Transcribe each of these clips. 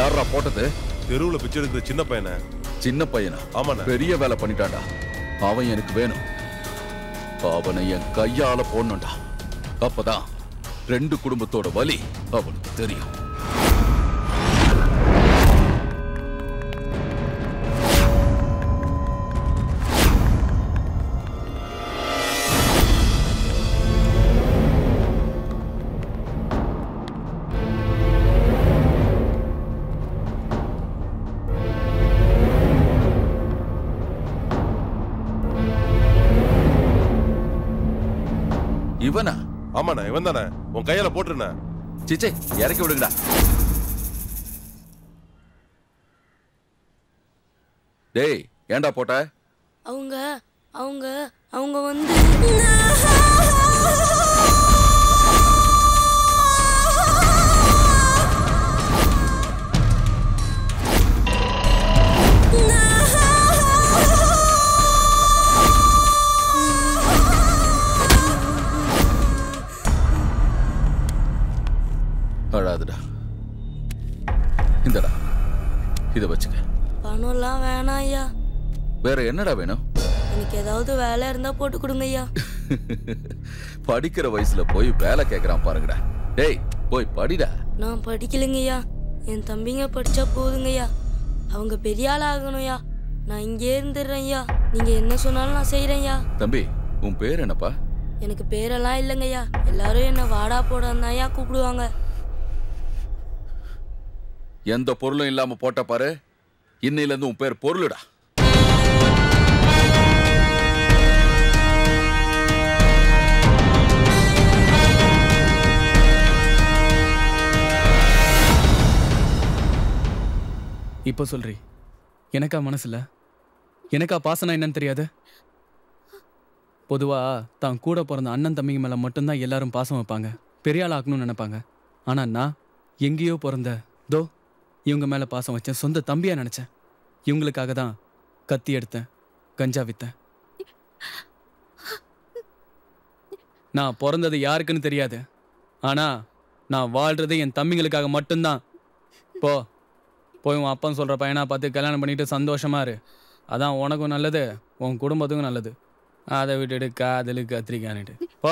யாரா போட்டது தெருவுல பிச்சை எடுக்கிற சின்ன பையனை சின்ன பையனா ஆமாண்ணே பெரிய வேலை பண்ணிட்டான்டா அவன் எனக்கு வேணும் அவனை என் கையால போடணும்டா அப்பதான் ரெண்டு குடும்பத்தோட வலி அவனுக்கு தெரியும் இவனா ஆமாண்ணே இவன் தானே உன் கையால போட்டுருண்ணே சிச்சே இறக்கி விடுங்கடா டேய் ஏன்டா போட்ட அவங்க அவங்க அவங்க வந்து அழாதுடா இந்தடா இத வச்சுக்க பணம்லாம் வேணாம் ஐயா வேற என்னடா வேணும் எனக்கு ஏதாவது வேலை இருந்தா போட்டு கொடுங்க ஐயா படிக்கிற வயசுல போய் வேலை கேக்குறான் பாருங்கடா டேய் போய் படிடா நான் படிக்கலைங்க ஐயா என் தம்பிங்க படிச்சா போதுங்க ஐயா அவங்க பெரிய ஆள் ஆகணும் ஐயா நான் இங்கே இருந்துடுறேன் ஐயா நீங்க என்ன சொன்னாலும் நான் செய்றேன் ஐயா தம்பி உன் பேர் என்னப்பா எனக்கு பேரெல்லாம் இல்லைங்க ஐயா எல்லாரும் என்ன வாடா போடான்னு ஐயா கூப்பிடுவாங்க எந்த பொருளும் இல்லாம போட்ட பாரு இன்னையில இருந்து உன் பேர் பொருளுடா இப்போ சொல்றி எனக்கா மனசுல எனக்கா பாசனா என்னன்னு தெரியாது பொதுவா தான் கூட பிறந்த அண்ணன் தம்பிங்க மேல மட்டும்தான் எல்லாரும் பாசம் வைப்பாங்க பெரிய ஆள் ஆக்கணும்னு நினைப்பாங்க ஆனா நான் எங்கேயோ பிறந்த தோ இவங்க மேல பாசம் வச்சேன் சொந்த தம்பியா நினைச்சேன் இவங்களுக்காக தான் கத்தி எடுத்தேன் கஞ்சா வித்தேன் நான் பிறந்தது யாருக்குன்னு தெரியாது ஆனா நான் வாழ்றது என் தம்பிங்களுக்காக மட்டும்தான் போ போய் உன் அப்பன் சொல்ற பையனா பார்த்து கல்யாணம் பண்ணிட்டு சந்தோஷமா இரு அதான் உனக்கும் நல்லது உன் குடும்பத்துக்கும் நல்லது அதை விட்டுட்டு காதலு கத்திரிக்கான்னுட்டு போ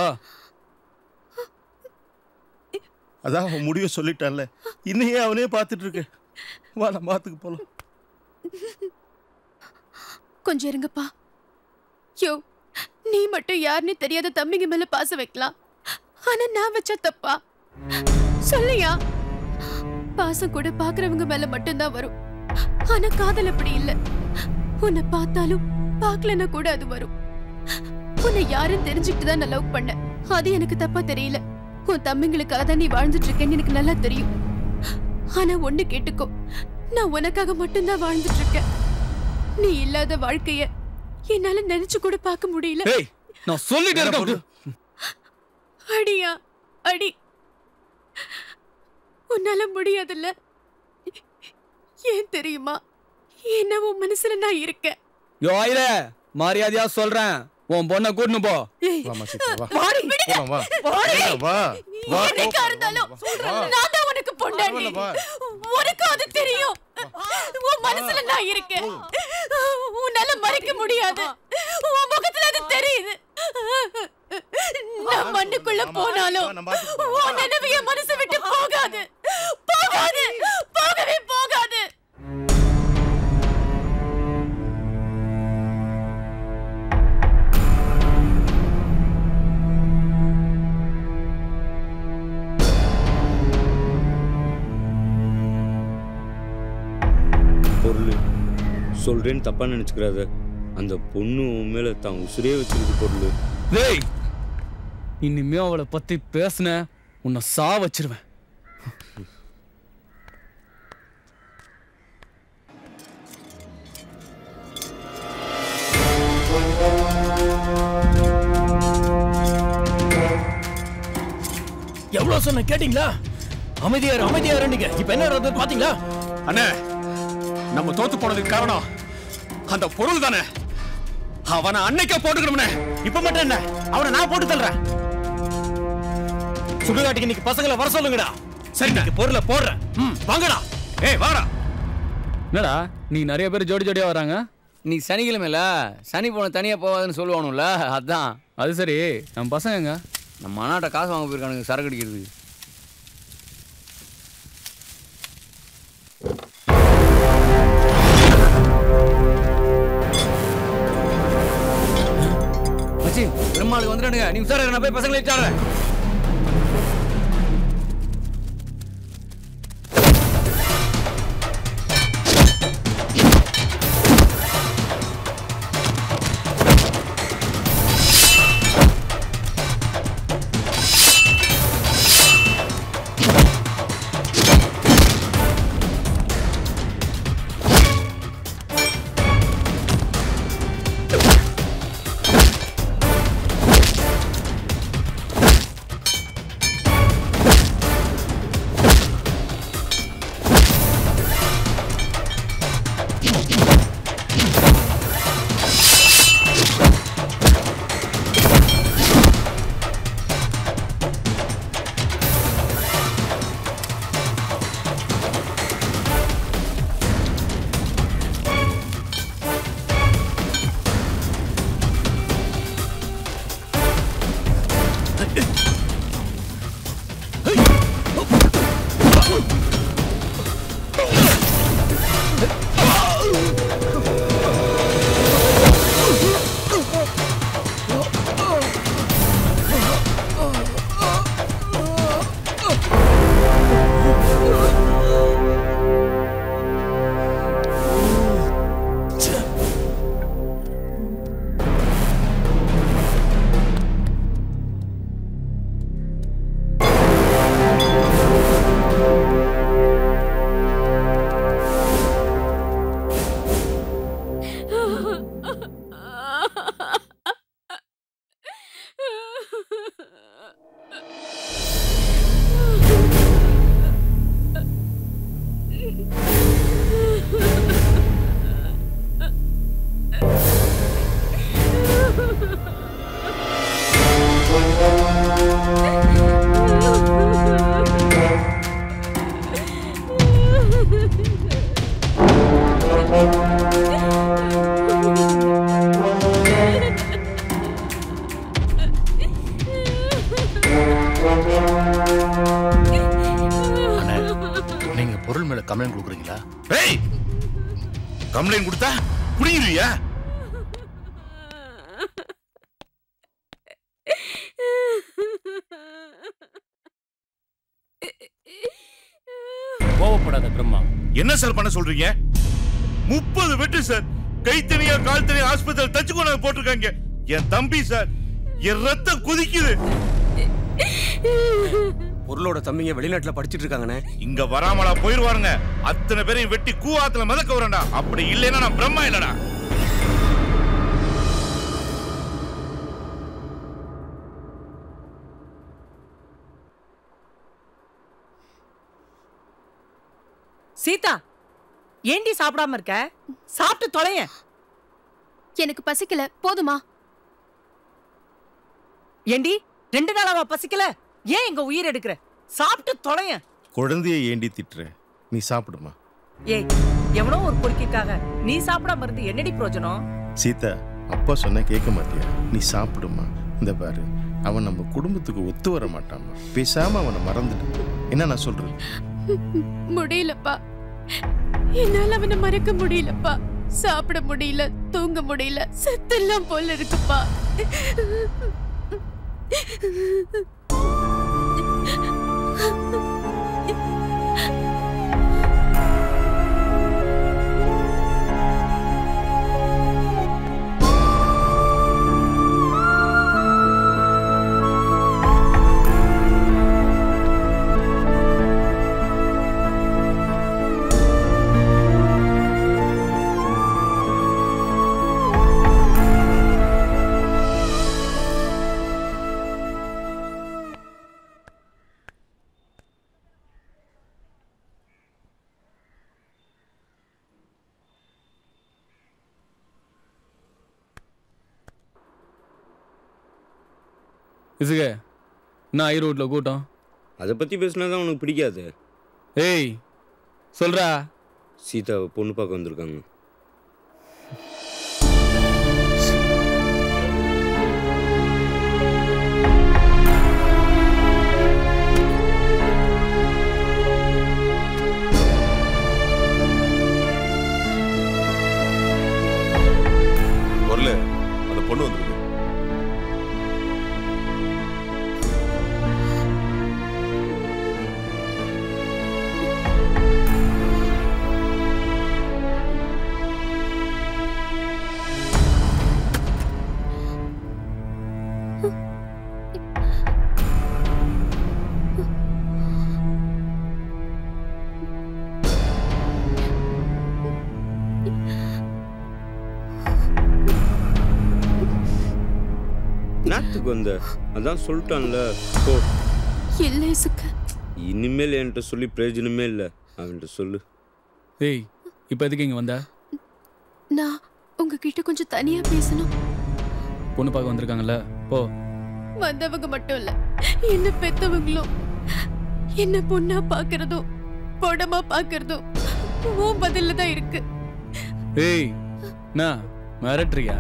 அதான் அவன் முடிவை சொல்லிட்டான்ல இன்னையே அவனே பார்த்துட்டு இருக்கு வா நம்ம மாத்துக்கு போலாம் கொஞ்சம் இருங்கப்பா யோ நீ மட்டும் யாருன்னு தெரியாத தம்பிங்க மேல பாசம் வைக்கலாம் ஆனா நான் வச்ச தப்பா சொல்லியா பாசம் கூட பாக்குறவங்க மேல மட்டும்தான் வரும் ஆனா காதல் அப்படி இல்ல உன்னை பார்த்தாலும் பார்க்கலன்னா கூட அது வரும் உன்னை யாரும் தெரிஞ்சுக்கிட்டு தான் நான் லவ் பண்ணேன் அது எனக்கு தப்பா தெரியல உன் தம்பிங்களுக்காக தான் நீ வாழ்ந்துட்டு இருக்கேன்னு எனக்கு நல்லா தெரியும் ஆனா ஒண்ணு கேட்டுக்கோ நான் உனக்காக மட்டும்தான் வாழ்ந்துட்டு இருக்கேன் நீ இல்லாத வாழ்க்கைய என்னால நினைச்சு கூட பார்க்க முடியல ஏய் நான் சொல்லிட்டு இருக்கேன் அடியா அடி உன்னால முடியாதுல்ல ஏன் தெரியுமா என்ன உன் மனசுல நான் இருக்கேன் யோ ஆயிர மரியாதையா சொல்றேன் உன் பொண்ணை கூட்டினு போ வாமா சீக்கிரம் வா வாடி, போலாம் வா வாடி. வா வா என்னைக்கா இருந்தாலும் நான் தான் உனக்கு பொண்டாட்டி பரவாயில்ல, வா. உனக்கு அது தெரியும் உன் மனசுல நான் இருக்கேன் உன்னால மறைக்க முடியாது உன் முகத்துல அது தெரியுது நான் மண்ணுக்குள்ள போனாலும் உன் நினைவு என் மனசை விட்டு போகாது போகாது போகவே போகாது பொருள் சொல்றேன்னு தப்பா நினைச்சுக்கிறாத அந்த பொண்ணு உன் மேல தான் உசுரே வச்சிருக்கு பொருள் டேய் இனிமே அவளை பத்தி பேசுன உன்னை சா வச்சிருவேன் எவ்வளவு சொன்ன கேட்டீங்களா அமைதியாரு அமைதியாரு நீங்க இப்ப என்ன நடந்தது பாத்தீங்களா அண்ணே நம்ம தோத்து போனதுக்கு காரணம் அந்த பொருள் தானே அவனை அன்னைக்கே போட்டுக்கணும்னே இப்ப மட்டும் என்ன அவனை நான் போட்டு தள்ளுறேன் சுடுகாட்டுக்கு இன்னைக்கு பசங்களை வர சொல்லுங்கடா சரி இன்னைக்கு பொருளை போடுறேன் ம் வாங்கடா ஏய் வாடா என்னடா நீ நிறைய பேர் ஜோடி ஜோடியா வராங்க நீ சனிக்கிழமைல சனி போன தனியாக போகாதுன்னு சொல்லுவானுல்ல அதான் அது சரி நம்ம பசங்க நம்ம அண்ணாட்ட காசு வாங்க போயிருக்கானுங்க சரக்கு அடிக்கிறதுக்கு மச்சி பெருமாளுக்கு வந்துடுங்க நீ உசார நான் போய் பசங்களை இட்டாடுறேன் அண்ணே நீங்க பொருள் மேல கம்ப்ளைண்ட் கொடுக்குறீங்களா ஏய் கம்ப்ளைண்ட் கொடுத்தா புரியுறியா கோவப்படாத பிரம்மா என்ன சார் பண்ண சொல்றீங்க முப்பது வெட்டு சார் கை தனியா கால் தனியா ஆஸ்பத்திரி தச்சு கொண்டு போட்டிருக்காங்க என் தம்பி சார் என் ரத்தம் கொதிக்குது பொருளோட தம்பிங்க வெளிநாட்டுல படிச்சிட்டு இருக்காங்கண்ணே இங்க வராமலா போயிருவாருங்க அத்தனை பேரையும் வெட்டி கூவாத்துல மிதக்க வரேன்டா அப்படி இல்லைன்னா நான் பிரம்மா இல்லடா சீதா ஏண்டி சாப்பிடாம இருக்க சாப்பிட்டு தொலையேன் எனக்கு பசிக்கல போதுமா ஏண்டி ரெண்டு நாளாவா பசிக்கல ஏன் எங்க உயிர் எடுக்கிற சாப்பிட்டு தொலையேன் குழந்தைய ஏண்டி திட்டுற நீ சாப்பிடுமா ஏய் எவனோ ஒரு பொறுக்கிக்காக நீ சாப்பிடாம இருந்து என்னடி பிரயோஜனம் சீதா அப்பா சொன்னா கேட்க மாட்டியா நீ சாப்பிடுமா இந்த பாரு அவன் நம்ம குடும்பத்துக்கு ஒத்து வர மாட்டாமா பேசாம அவனை மறந்துட்டு என்ன நான் சொல்றது முடியலப்பா என்னால அவனை மறக்க முடியலப்பா சாப்பிட முடியல தூங்க முடியல செத்தெல்லாம் போல இருக்குப்பா இசுக நான் ஈரோட்டில் கூட்டம் அதை பற்றி பேசினா தான் உனக்கு பிடிக்காது ஏய் சொல்றா சீதாவை பொண்ணு பார்க்க வந்திருக்காங்க வரல அந்த பொண்ணு வந்திருக்கு நாட்டுக்கு வந்த அதான் சொல்லிட்டான்ல போ இல்லை இசுக்கு இனிமேல் என்கிட்ட சொல்லி பிரயோஜனமே இல்லை அவன்கிட்ட சொல்லு ஏய் இப்போ எதுக்கு இங்கே வந்த நான் உங்ககிட்ட கொஞ்சம் தனியா பேசணும் பொண்ணு பார்க்க வந்திருக்காங்கல்ல போ வந்தவங்க மட்டும் இல்ல என்ன பெத்தவங்களும் என்ன பொண்ணா பாக்குறதும் பொடமா பாக்குறதும் உன் பதில்ல தான் இருக்கு ஏய் என்ன மிரட்டுறியா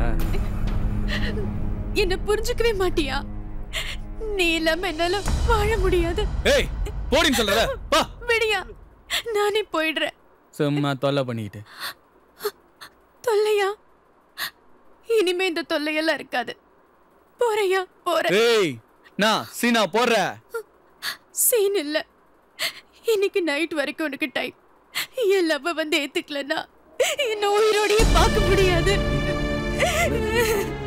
என்ன புரிஞ்சுக்கவே மாட்டியா நீ இல்லாம என்னால வாழ முடியாது ஏய் போடின்னு சொல்றத பா விடியா நானே போயிடுறேன் சும்மா தொல்லை பண்ணிக்கிட்டு தொல்லையா இனிமே இந்த தொல்லையெல்லாம் இருக்காது போறையா போறேன் ஏய் நான் சீனா போடுற சீன் இல்ல இன்னைக்கு நைட் வரைக்கும் உனக்கு டைம் என் லவ்வ வந்து ஏத்துக்கலன்னா இன்னும் உயிரோடயே பார்க்க முடியாது